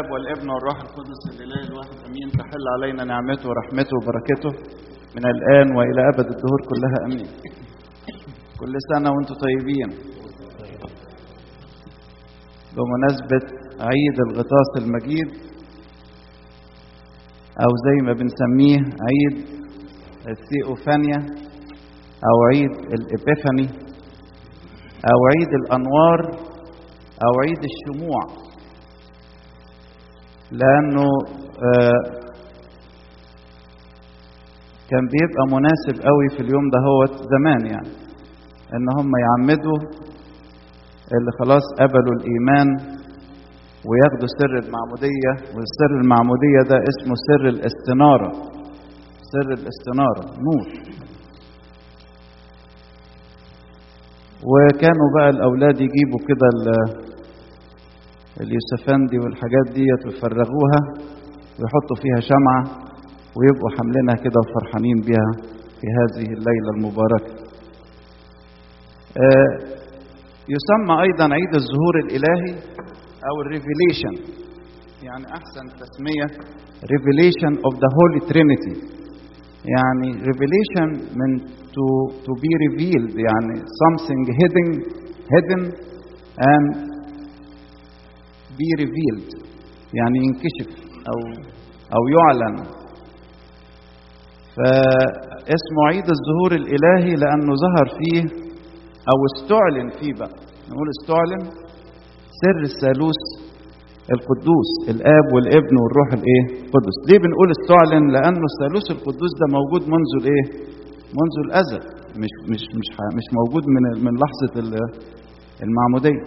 الاب والابن والروح القدس الاله الواحد امين تحل علينا نعمته ورحمته وبركته من الان والى ابد الدهور كلها امين كل سنه وانتم طيبين بمناسبه عيد الغطاس المجيد او زي ما بنسميه عيد الثيوفانيا او عيد الابيفاني او عيد الانوار او عيد الشموع لانه آه كان بيبقى مناسب قوي في اليوم ده هو زمان يعني ان هم يعمدوا اللي خلاص قبلوا الايمان وياخدوا سر المعموديه والسر المعموديه ده اسمه سر الاستناره سر الاستناره نور وكانوا بقى الاولاد يجيبوا كده اليوسفندي والحاجات ديت ويفرغوها ويحطوا فيها شمعة ويبقوا حاملينها كده وفرحانين بيها في هذه الليلة المباركة. آه يسمى أيضا عيد الظهور الإلهي أو الريفيليشن يعني أحسن تسمية revelation of the Holy Trinity يعني revelation من to, to be revealed يعني something hidden hidden and be revealed يعني ينكشف او او يعلن فاسمه عيد الظهور الالهي لانه ظهر فيه او استعلن فيه بقى نقول استعلن سر الثالوث القدوس الاب والابن والروح الايه القدس ليه بنقول استعلن لانه الثالوث القدوس ده موجود منذ الايه منذ الازل مش مش مش مش موجود من من لحظه المعموديه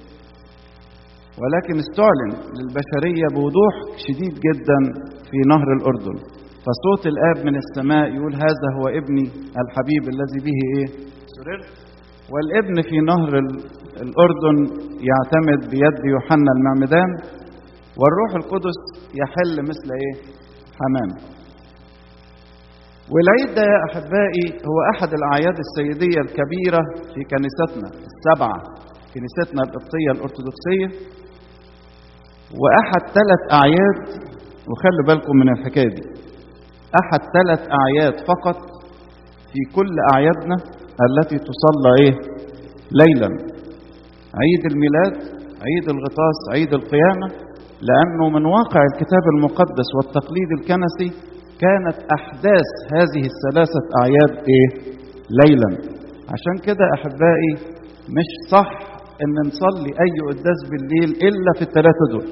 ولكن استعلن للبشرية بوضوح شديد جدا في نهر الأردن فصوت الآب من السماء يقول هذا هو ابني الحبيب الذي به إيه سررت والابن في نهر الأردن يعتمد بيد يوحنا المعمدان والروح القدس يحل مثل إيه حمام والعيد ده يا أحبائي هو أحد الأعياد السيدية الكبيرة في كنيستنا السبعة كنيستنا القبطية الأرثوذكسية وأحد ثلاث أعياد وخلوا بالكم من الحكاية دي أحد ثلاث أعياد فقط في كل أعيادنا التي تصلى إيه ليلا عيد الميلاد عيد الغطاس عيد القيامة لأنه من واقع الكتاب المقدس والتقليد الكنسي كانت أحداث هذه الثلاثة أعياد إيه ليلا عشان كده أحبائي مش صح ان نصلي اي قداس بالليل الا في الثلاثه دول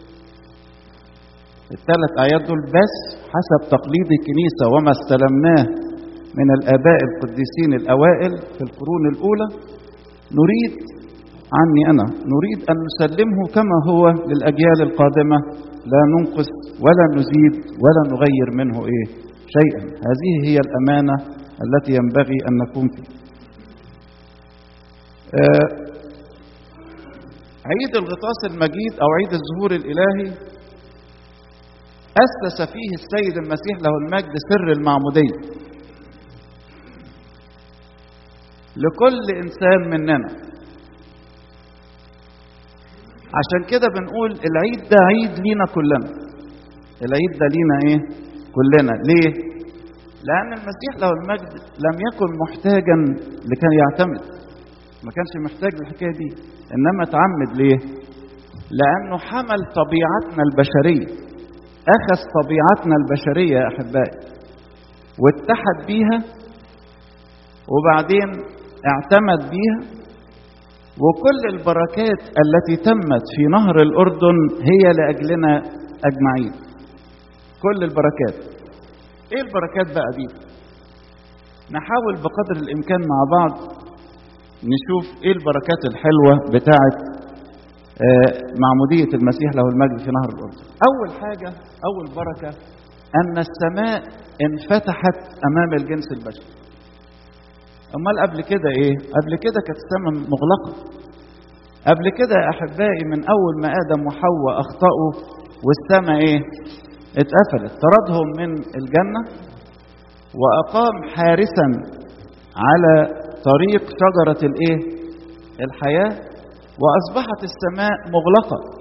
الثلاث ايات دول بس حسب تقليد الكنيسه وما استلمناه من الاباء القديسين الاوائل في القرون الاولى نريد عني انا نريد ان نسلمه كما هو للاجيال القادمه لا ننقص ولا نزيد ولا نغير منه ايه شيئا هذه هي الامانه التي ينبغي ان نكون فيها آه عيد الغطاس المجيد او عيد الظهور الالهي اسس فيه السيد المسيح له المجد سر المعموديه لكل انسان مننا عشان كده بنقول العيد ده عيد لينا كلنا العيد ده لينا ايه كلنا ليه لان المسيح له المجد لم يكن محتاجا لكي يعتمد ما كانش محتاج للحكايه دي انما اتعمد ليه لانه حمل طبيعتنا البشريه اخذ طبيعتنا البشريه يا احبائي واتحد بيها وبعدين اعتمد بيها وكل البركات التي تمت في نهر الاردن هي لاجلنا اجمعين كل البركات ايه البركات بقى دي نحاول بقدر الامكان مع بعض نشوف ايه البركات الحلوه بتاعه معموديه المسيح له المجد في نهر الاردن. اول حاجه اول بركه ان السماء انفتحت امام الجنس البشري. امال قبل كده ايه؟ قبل كده كانت السماء مغلقه. قبل كده يا احبائي من اول ما ادم وحواء اخطاوا والسماء ايه؟ اتقفلت، طردهم من الجنه واقام حارسا على طريق شجرة الايه؟ الحياة واصبحت السماء مغلقة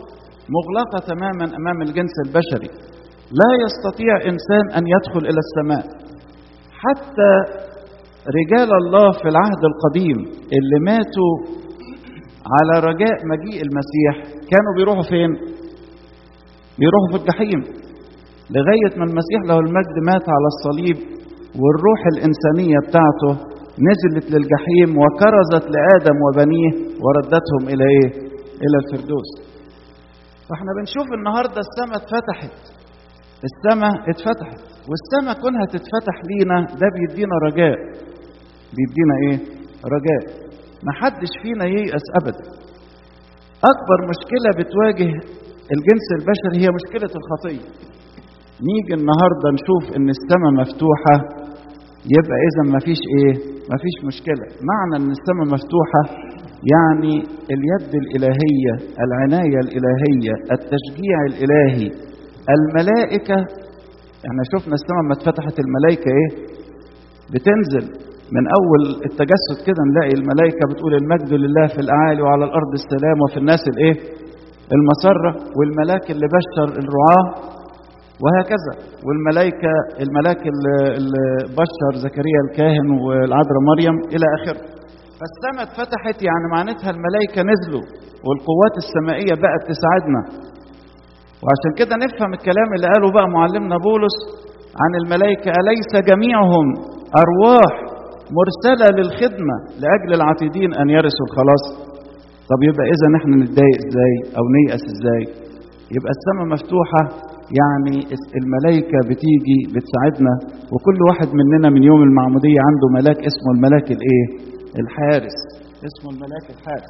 مغلقة تماما أمام الجنس البشري لا يستطيع إنسان أن يدخل إلى السماء حتى رجال الله في العهد القديم اللي ماتوا على رجاء مجيء المسيح كانوا بيروحوا فين؟ بيروحوا في الجحيم لغاية ما المسيح له المجد مات على الصليب والروح الإنسانية بتاعته نزلت للجحيم وكرزت لآدم وبنيه وردتهم إلى إيه؟ إلى الفردوس. فإحنا بنشوف النهاردة السماء اتفتحت. السماء اتفتحت والسماء كونها تتفتح لينا ده بيدينا رجاء. بيدينا إيه؟ رجاء. محدش فينا ييأس أبدا. أكبر مشكلة بتواجه الجنس البشري هي مشكلة الخطية. نيجي النهاردة نشوف إن السماء مفتوحة يبقى إذا مفيش إيه؟ مفيش مشكلة معنى ان السماء مفتوحة يعني اليد الإلهية العناية الإلهية التشجيع الإلهي الملائكة احنا شفنا السماء ما اتفتحت الملائكة ايه بتنزل من أول التجسد كده نلاقي الملائكة بتقول المجد لله في الأعالي وعلى الأرض السلام وفي الناس الإيه المسرة والملاك اللي بشر الرعاة وهكذا والملائكة الملاك اللي بشر زكريا الكاهن والعذراء مريم إلى آخره فالسماء اتفتحت يعني معناتها الملائكة نزلوا والقوات السمائية بقت تساعدنا وعشان كده نفهم الكلام اللي قاله بقى معلمنا بولس عن الملائكة أليس جميعهم أرواح مرسلة للخدمة لأجل العتيدين أن يرثوا الخلاص طب يبقى إذا نحن نتضايق إزاي أو نيأس إزاي يبقى السماء مفتوحة يعني الملائكة بتيجي بتساعدنا وكل واحد مننا من يوم المعمودية عنده ملاك اسمه الملاك الايه الحارس اسمه الملاك الحارس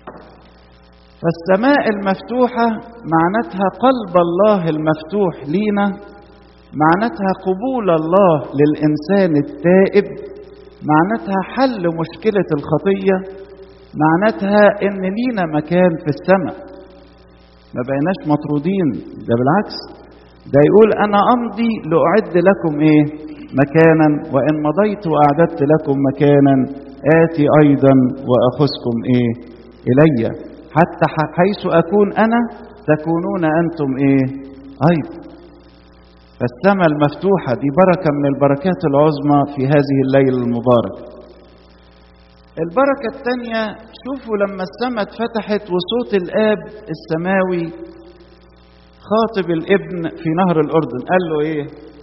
فالسماء المفتوحة معناتها قلب الله المفتوح لينا معناتها قبول الله للإنسان التائب معناتها حل مشكلة الخطية معناتها إن لينا مكان في السماء ما بقيناش مطرودين ده بالعكس ده يقول انا امضي لاعد لكم ايه مكانا وان مضيت واعددت لكم مكانا اتي ايضا واخذكم ايه الي حتى حيث اكون انا تكونون انتم ايه ايضا فالسماء المفتوحه دي بركه من البركات العظمى في هذه الليله المباركه البركة الثانية شوفوا لما السماء اتفتحت وصوت الآب السماوي خاطب الابن في نهر الأردن قال له إيه؟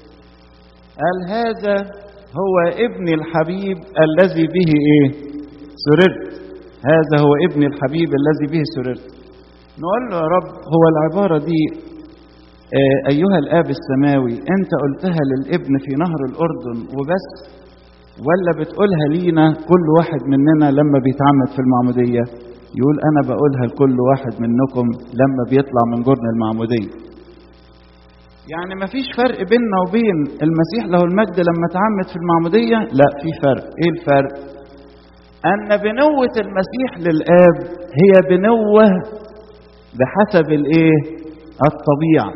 قال هذا هو ابني الحبيب الذي به إيه؟ سررت هذا هو ابني الحبيب الذي به سررت نقول له يا رب هو العبارة دي آه أيها الآب السماوي أنت قلتها للابن في نهر الأردن وبس ولا بتقولها لينا كل واحد مننا لما بيتعمد في المعمودية يقول أنا بقولها لكل واحد منكم لما بيطلع من جرن المعمودية يعني ما فيش فرق بيننا وبين المسيح له المجد لما تعمد في المعمودية لا في فرق ايه الفرق أن بنوة المسيح للآب هي بنوة بحسب الايه الطبيعة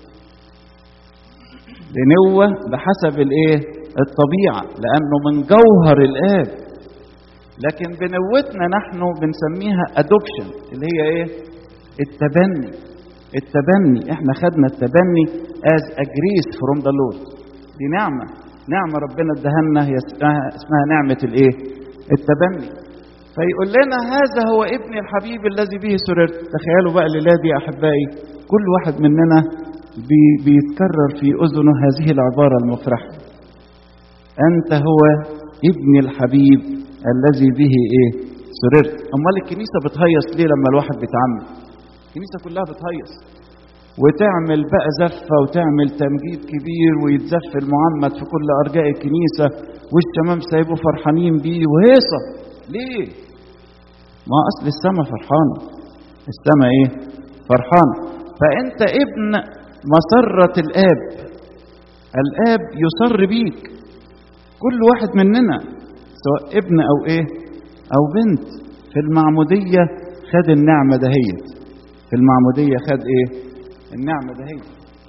بنوة بحسب الايه الطبيعة لأنه من جوهر الآب لكن بنوتنا نحن بنسميها adoption اللي هي ايه التبني التبني احنا خدنا التبني as a grace from the Lord دي نعمة نعمة ربنا اداها لنا هي اسمها, اسمها نعمة الايه التبني فيقول لنا هذا هو ابني الحبيب الذي به سررت تخيلوا بقى الليلة دي يا أحبائي كل واحد مننا بي بيتكرر في أذنه هذه العبارة المفرحة أنت هو ابن الحبيب الذي به إيه سررت أمال الكنيسة بتهيص ليه لما الواحد بيتعمد الكنيسة كلها بتهيص وتعمل بقى زفة وتعمل تمجيد كبير ويتزف المعمد في كل أرجاء الكنيسة والشمام سايبه فرحانين بيه وهيصة ليه؟ ما أصل السماء فرحانة السماء إيه؟ فرحانة فأنت ابن مسرة الآب الآب يسر بيك كل واحد مننا سواء ابن أو إيه أو بنت في المعمودية خد النعمة دهيت في المعمودية خد إيه النعمة دهيت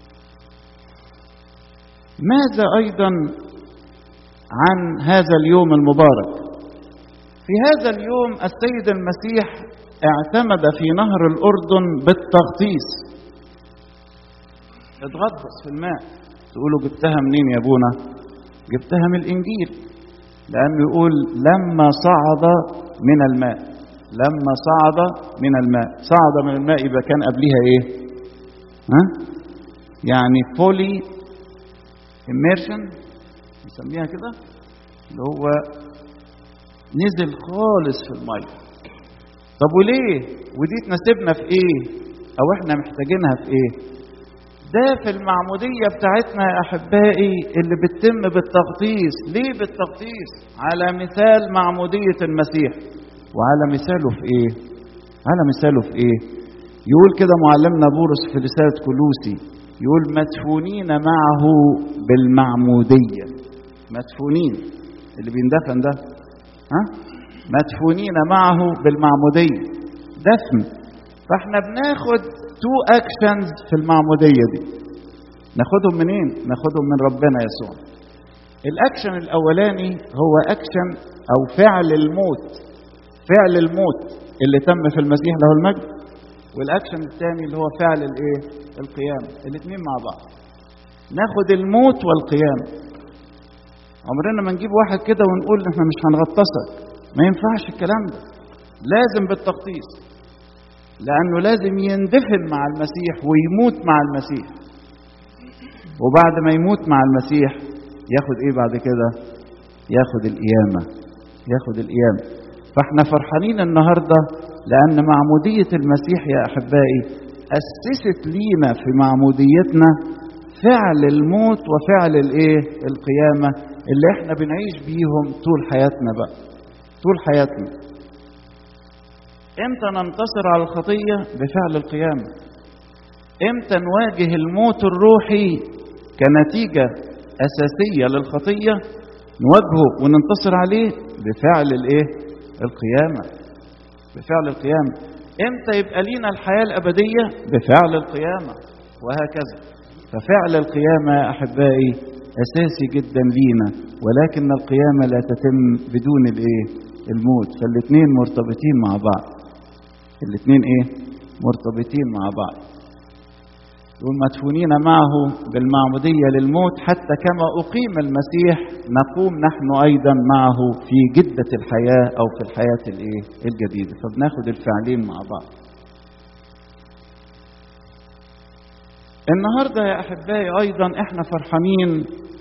ماذا أيضا عن هذا اليوم المبارك في هذا اليوم السيد المسيح اعتمد في نهر الأردن بالتغطيس اتغطس في الماء تقولوا جبتها منين يا ابونا جبتها من الإنجيل لأنه يقول لما صعد من الماء لما صعد من الماء صعد من الماء يبقى كان قبلها ايه ها يعني فولي immersion نسميها كده اللي هو نزل خالص في الميه طب وليه ودي تناسبنا في ايه او احنا محتاجينها في ايه ده في المعمودية بتاعتنا يا أحبائي اللي بتتم بالتغطيس ليه بالتغطيس على مثال معمودية المسيح وعلى مثاله في ايه على مثاله في ايه يقول كده معلمنا بولس في رسالة كلوسي يقول مدفونين معه بالمعمودية مدفونين اللي بيندفن ده ها مدفونين معه بالمعمودية دفن فاحنا بناخد تو اكشنز في المعمودية دي ناخدهم منين ناخدهم من ربنا يسوع الاكشن الاولاني هو اكشن او فعل الموت فعل الموت اللي تم في المسيح له المجد والاكشن الثاني اللي هو فعل الايه القيام الاثنين مع بعض ناخد الموت والقيام عمرنا ما نجيب واحد كده ونقول احنا مش هنغطسك ما ينفعش الكلام ده لازم بالتغطيس لانه لازم يندفن مع المسيح ويموت مع المسيح وبعد ما يموت مع المسيح ياخد ايه بعد كده ياخد القيامه ياخد القيامه فاحنا فرحانين النهارده لان معموديه المسيح يا احبائي اسست لينا في معموديتنا فعل الموت وفعل الايه القيامه اللي احنا بنعيش بيهم طول حياتنا بقى طول حياتنا امتى ننتصر على الخطيه بفعل القيامه امتى نواجه الموت الروحي كنتيجه اساسيه للخطيه نواجهه وننتصر عليه بفعل الايه القيامه بفعل القيامه امتى يبقى لينا الحياه الابديه بفعل القيامه وهكذا ففعل القيامه يا احبائي اساسي جدا لينا ولكن القيامه لا تتم بدون الايه الموت فالاثنين مرتبطين مع بعض الاثنين ايه مرتبطين مع بعض يقول مدفونين معه بالمعمودية للموت حتى كما أقيم المسيح نقوم نحن أيضا معه في جدة الحياة أو في الحياة الإيه؟ الجديدة فبناخد الفعلين مع بعض النهاردة يا أحبائي أيضا إحنا فرحانين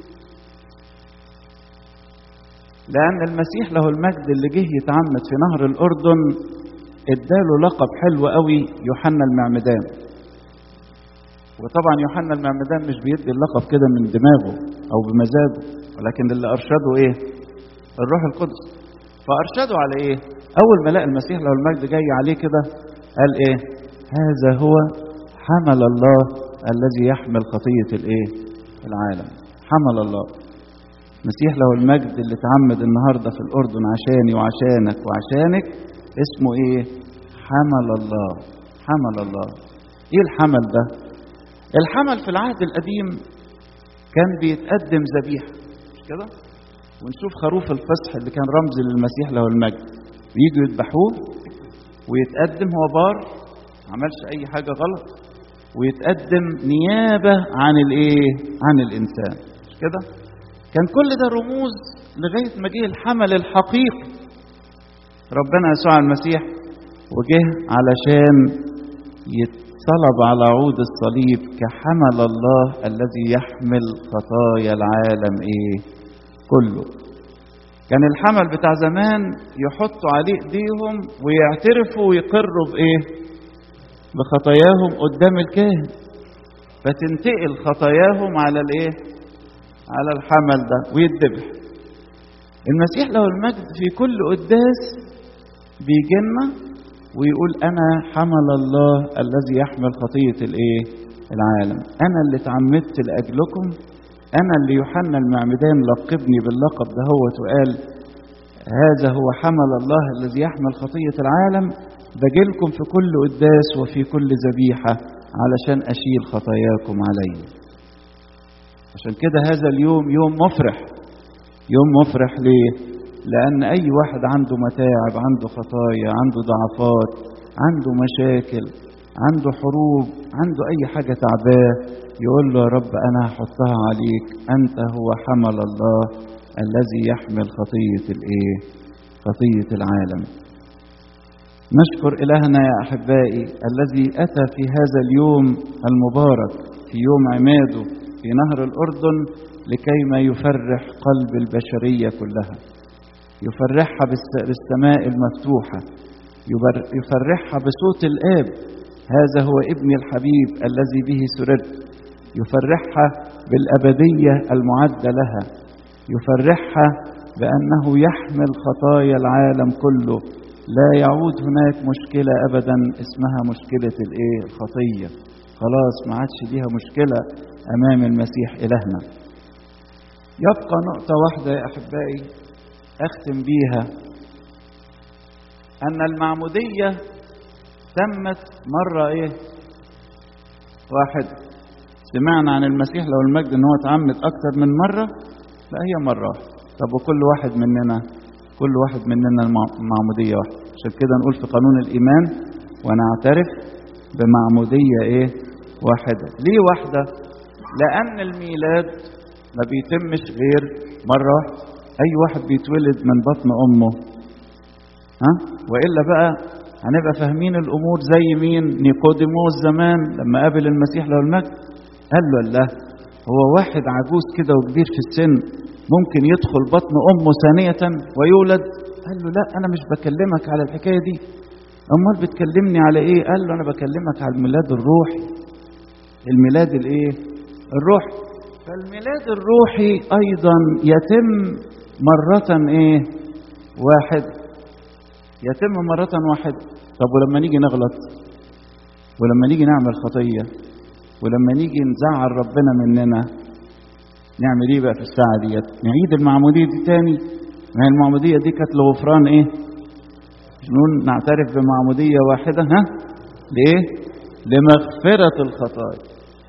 لأن المسيح له المجد اللي جه يتعمد في نهر الأردن اداله لقب حلو قوي يوحنا المعمدان وطبعا يوحنا المعمدان مش بيدي اللقب كده من دماغه او بمزاجه ولكن اللي ارشده ايه الروح القدس فارشده على ايه اول ما لقى المسيح له المجد جاي عليه كده قال ايه هذا هو حمل الله الذي يحمل خطيه الايه العالم حمل الله المسيح له المجد اللي اتعمد النهارده في الاردن عشاني وعشانك وعشانك اسمه ايه حمل الله حمل الله ايه الحمل ده الحمل في العهد القديم كان بيتقدم ذبيحه مش كده ونشوف خروف الفصح اللي كان رمز للمسيح له المجد ويجوا يذبحوه ويتقدم هو بار ما عملش اي حاجه غلط ويتقدم نيابه عن الايه عن الانسان مش كده كان كل ده رموز لغايه ما جه الحمل الحقيقي ربنا يسوع المسيح وجه علشان يتصلب على عود الصليب كحمل الله الذي يحمل خطايا العالم ايه كله كان الحمل بتاع زمان يحطوا عليه ايديهم ويعترفوا ويقروا بايه بخطاياهم قدام الكاهن فتنتقل خطاياهم على الايه على الحمل ده ويتذبح المسيح له المجد في كل قداس بيجينا ويقول انا حمل الله الذي يحمل خطيه الايه العالم انا اللي اتعمدت لاجلكم انا اللي يوحنا المعمدان لقبني باللقب ده هو وقال هذا هو حمل الله الذي يحمل خطيه العالم بجيلكم في كل قداس وفي كل ذبيحه علشان اشيل خطاياكم علي عشان كده هذا اليوم يوم مفرح يوم مفرح ليه لأن أي واحد عنده متاعب عنده خطايا عنده ضعفات عنده مشاكل عنده حروب عنده أي حاجة تعباه يقول له يا رب أنا هحطها عليك أنت هو حمل الله الذي يحمل خطية الإيه؟ خطية العالم نشكر إلهنا يا أحبائي الذي أتى في هذا اليوم المبارك في يوم عماده في نهر الأردن لكي ما يفرح قلب البشرية كلها يفرحها بالسماء المفتوحة يفرحها بصوت الآب هذا هو ابني الحبيب الذي به سررت يفرحها بالأبدية المعدة لها يفرحها بأنه يحمل خطايا العالم كله لا يعود هناك مشكلة أبدا اسمها مشكلة الإيه الخطية خلاص ما عادش ليها مشكلة أمام المسيح إلهنا يبقى نقطة واحدة يا أحبائي أختم بيها أن المعمودية تمت مرة إيه واحد سمعنا عن المسيح لو المجد ان هو اتعمد اكتر من مرة لا هي مرة واحدة طب وكل واحد مننا كل واحد مننا المعمودية واحدة عشان كده نقول في قانون الإيمان ونعترف بمعمودية إيه واحدة ليه واحدة لأن الميلاد ما بيتمش غير مرة واحدة أي واحد بيتولد من بطن أمه ها وإلا بقى هنبقى فاهمين الأمور زي مين نيقوديموس زمان لما قابل المسيح له المجد قال له الله هو واحد عجوز كده وكبير في السن ممكن يدخل بطن أمه ثانية ويولد قال له لا أنا مش بكلمك على الحكاية دي أمال بتكلمني على إيه قال له أنا بكلمك على الميلاد الروحي الميلاد الإيه الروحي فالميلاد الروحي أيضا يتم مرة إيه واحد يتم مرة واحدة طب ولما نيجي نغلط ولما نيجي نعمل خطية ولما نيجي نزعل ربنا مننا نعمل ايه بقى في الساعة ديت نعيد المعمودية دي تاني ما هي المعمودية دي كانت لغفران ايه نقول نعترف بمعمودية واحدة ها ليه لمغفرة الخطايا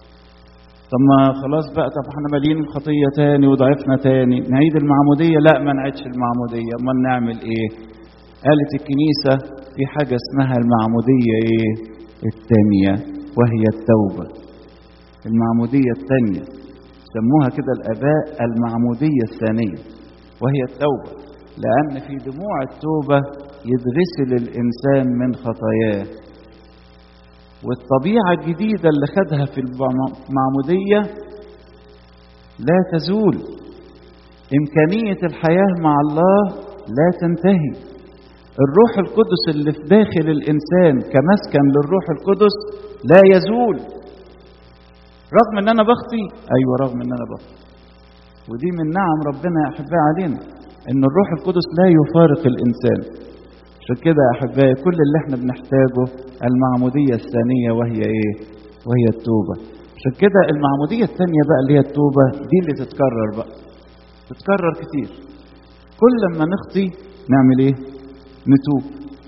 طب ما خلاص بقى طب احنا مالين الخطية تاني وضعفنا تاني نعيد المعمودية لا ما نعيدش المعمودية امال نعمل ايه قالت الكنيسة في حاجة اسمها المعمودية ايه الثانية وهي التوبة المعمودية الثانية سموها كده الآباء المعمودية الثانية وهي التوبة لأن في دموع التوبة يتغسل الإنسان من خطاياه والطبيعة الجديدة اللي خدها في المعمودية لا تزول إمكانية الحياة مع الله لا تنتهي الروح القدس اللي في داخل الإنسان كمسكن للروح القدس لا يزول رغم ان انا بخطي ايوه رغم ان انا بخطي ودي من نعم ربنا يا احبائي علينا ان الروح القدس لا يفارق الانسان عشان كده يا احبائي كل اللي احنا بنحتاجه المعموديه الثانيه وهي ايه وهي التوبه عشان كده المعموديه الثانيه بقى اللي هي التوبه دي اللي تتكرر بقى تتكرر كتير كل لما نخطي نعمل ايه نتوب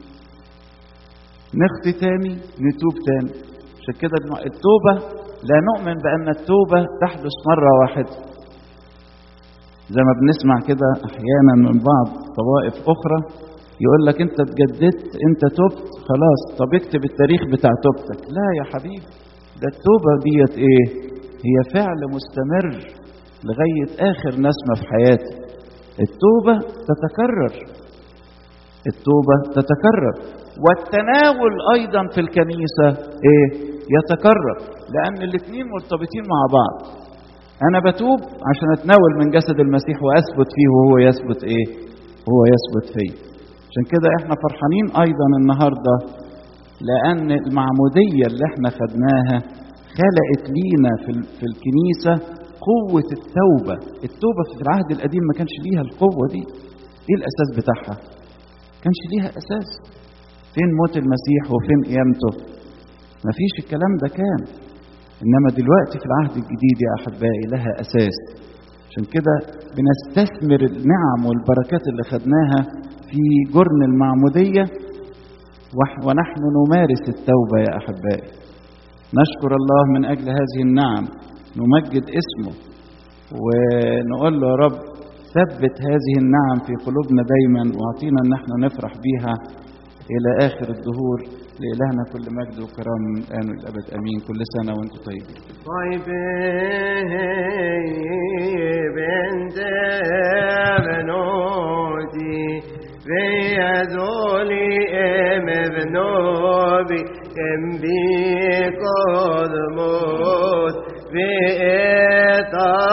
نخطي تاني نتوب تاني عشان كده التوبه لا نؤمن بأن التوبة تحدث مرة واحدة زي ما بنسمع كده أحيانا من بعض طوائف أخرى يقول لك أنت اتجددت أنت تبت خلاص طب اكتب التاريخ بتاع توبتك لا يا حبيبي ده التوبة ديت إيه هي فعل مستمر لغاية آخر نسمة في حياتي التوبة تتكرر التوبة تتكرر والتناول أيضا في الكنيسة إيه يتكرر لأن الاثنين مرتبطين مع بعض أنا بتوب عشان أتناول من جسد المسيح وأثبت فيه وهو يثبت إيه؟ هو يثبت فيه عشان كده إحنا فرحانين أيضا النهاردة لأن المعمودية اللي إحنا خدناها خلقت لينا في, في الكنيسة قوة التوبة التوبة في العهد القديم ما كانش ليها القوة دي إيه الأساس بتاعها؟ كانش ليها أساس فين موت المسيح وفين قيامته ما فيش الكلام ده كان انما دلوقتي في العهد الجديد يا احبائي لها اساس عشان كده بنستثمر النعم والبركات اللي خدناها في جرن المعموديه ونحن نمارس التوبه يا احبائي نشكر الله من اجل هذه النعم نمجد اسمه ونقول له يا رب ثبت هذه النعم في قلوبنا دايما واعطينا ان احنا نفرح بيها الى اخر الدهور لإلهنا كل مجد وكرام من الآن والأبد أمين كل سنة وأنتم طيبين طيبين بنوتي في ذولي ام بنوبي ام بي قد موت في